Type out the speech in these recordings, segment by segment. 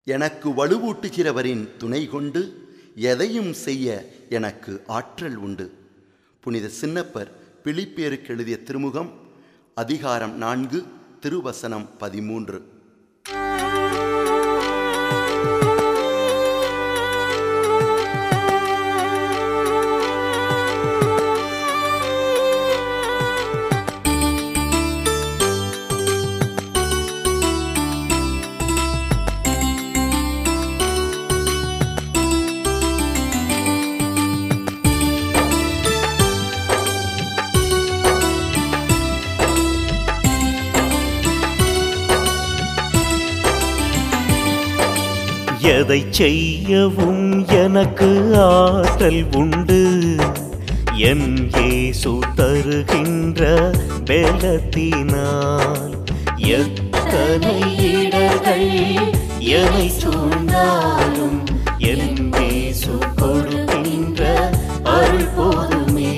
எனக்கு வலுவூட்டுகிறவரின் துணை கொண்டு எதையும் செய்ய எனக்கு ஆற்றல் உண்டு புனித சின்னப்பர் பிலிப்பேருக்கு எழுதிய திருமுகம் அதிகாரம் நான்கு திருவசனம் பதிமூன்று எதை செய்யவும் எனக்கு ஆற்றல் உண்டு என் இயேசு தருகின்ற பலத்தினால் எத்தனை இடர்கள் என்னை சூழ்ந்தாலும் என் இயேசு கொடுக்கின்ற அருள் போதுமே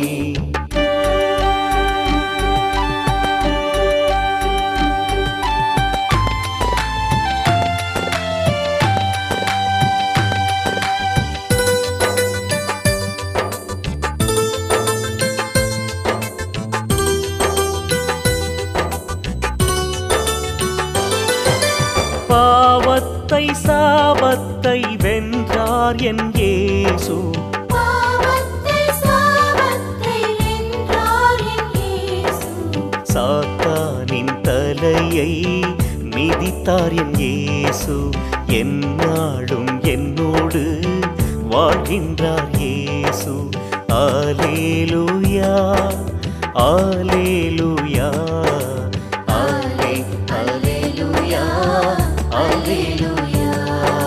பாவத்தை சாபத்தை வென்றார் என் இயேசு பாவத்தை சாபத்தை வென்றார் என் இயேசு. சாத்தானின் தலையை மிதித்தார் என் இயேசு என்னாலும் என்னோடு வாழ்கின்றார் இயேசு ஆலேலுயா ஆலேலுயா ஆலே ஆலேலுயா ஆலேலுயா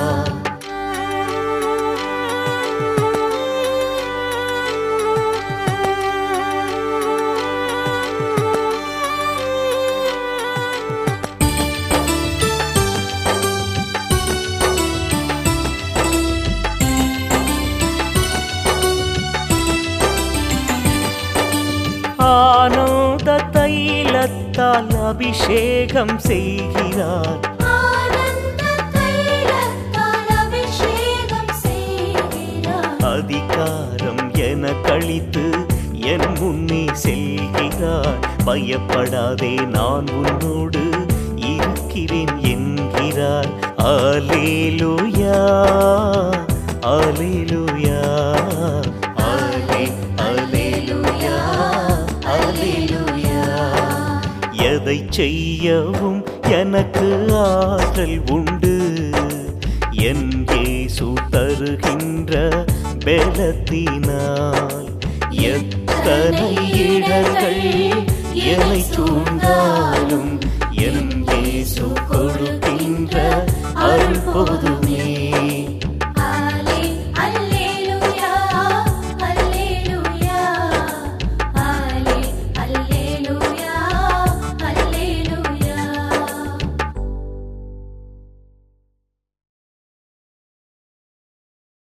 ஆனோத தைலத்தால் அபிஷேகம் செய்கிறார் ஆனந்த தைலத்தால் அபிஷேகம் செய்கிறார். அதிகாரம் என கழித்து என் முன்னே செல்கிறார் பயப்படாதே நான் உன்னோடு இருக்கிறேன் என்கிறார் ஆலேலுயா ஆலேலுயா ஆலே ஆலேலுயா ஆலேலுயா எதை செய்யவும் எனக்கு ஆற்றல் உண்டு என் இயேசு தருகின்ற பலத்தினால் எத்தனை இடர்கள் என்னை சூழ்ந்தாலும் என் இயேசு கொடுக்கின்ற அருள் போதுமே